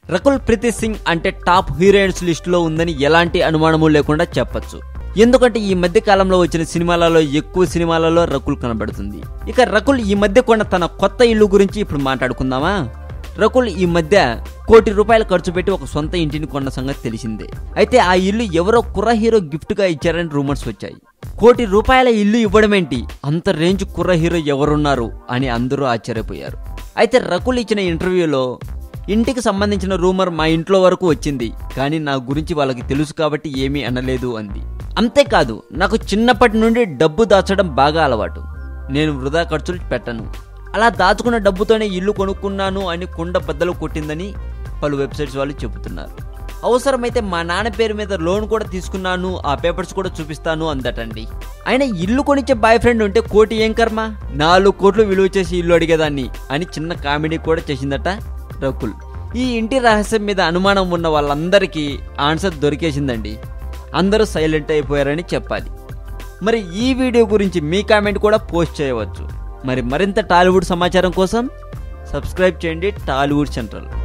రకుల్ ప్రీతి సింగ్ అంటే top heroines లిస్టులో ఉందని ఎలాంటి అనుమానము లేకుండా చెప్పొచ్చు ఎందుకంటే ఈ మధ్య కాలంలో వచ్చిన సినిమాలలో ఎక్కువ సినిమాలలో రకుల్ కనబడుతుంది ఇక రకుల్ ఈ మధ్య కొన్న తన కొత్త ఇల్లు గురించి ఇప్పుడు మాట్లాడుకుందామా రకుల్ ఈ మధ్య కోటి రూపాయలు ఖర్చు పెట్టి ఒక సొంత ఇంటిని కొన్న సంగతి తెలిసిందే అయితే ఆ ఇల్లు ఎవరో కుర్ర హీరో గిఫ్ట్ గా ఇచ్చారని రూమర్స్ వచ్చాయి కోటి రూపాయల ఇల్లు ఇవ్వడమేంటి అంత రేంజ్ కుర్ర హీరో ఎవరున్నారు అని అందరూ ఆశ్చర్యపోయారు అయితే రకుల్ ఇచ్చిన ఇంటర్వ్యూలో ఇంటికి సంబంధించిన రూమర్ మా ఇంట్లో వరకు వచ్చింది కానీ నా గురించి వాళ్ళకి తెలుసు కాబట్టి ఏమీ అనలేదు అంది అంతేకాదు నాకు చిన్నప్పటి నుండి డబ్బు దాచడం బాగా అలవాటు నేను వృధా ఖర్చులు పెట్టను అలా దాచుకున్న డబ్బుతోనే ఇల్లు కొనుక్కున్నాను అని కుండ బద్దలు కొట్టిందని పలు వెబ్సైట్స్ వాళ్ళు చెబుతున్నారు అవసరమైతే మా నాన్న పేరు మీద లోన్ కూడా తీసుకున్నాను ఆ పేపర్స్ కూడా చూపిస్తాను అందటండి ఆయన ఇల్లు కొనిచ్చే బాయ్ ఫ్రెండ్ ఉంటే కోటి ఏం కర్మ నాలుగు కోట్లు విలువ చేసి ఇల్లు అడిగేదాన్ని అని చిన్న కామెడీ కూడా చేసిందట రకుల్ ఈ ఇంటి రహస్యం మీద అనుమానం ఉన్న వాళ్ళందరికీ ఆన్సర్ దొరికేసిందండి అందరూ సైలెంట్ అయిపోయారని చెప్పాలి మరి ఈ వీడియో గురించి మీ కామెంట్ కూడా పోస్ట్ చేయవచ్చు మరి మరింత టాలీవుడ్ సమాచారం కోసం సబ్స్క్రైబ్ చేయండి టాలీవుడ్ సెంట్రల్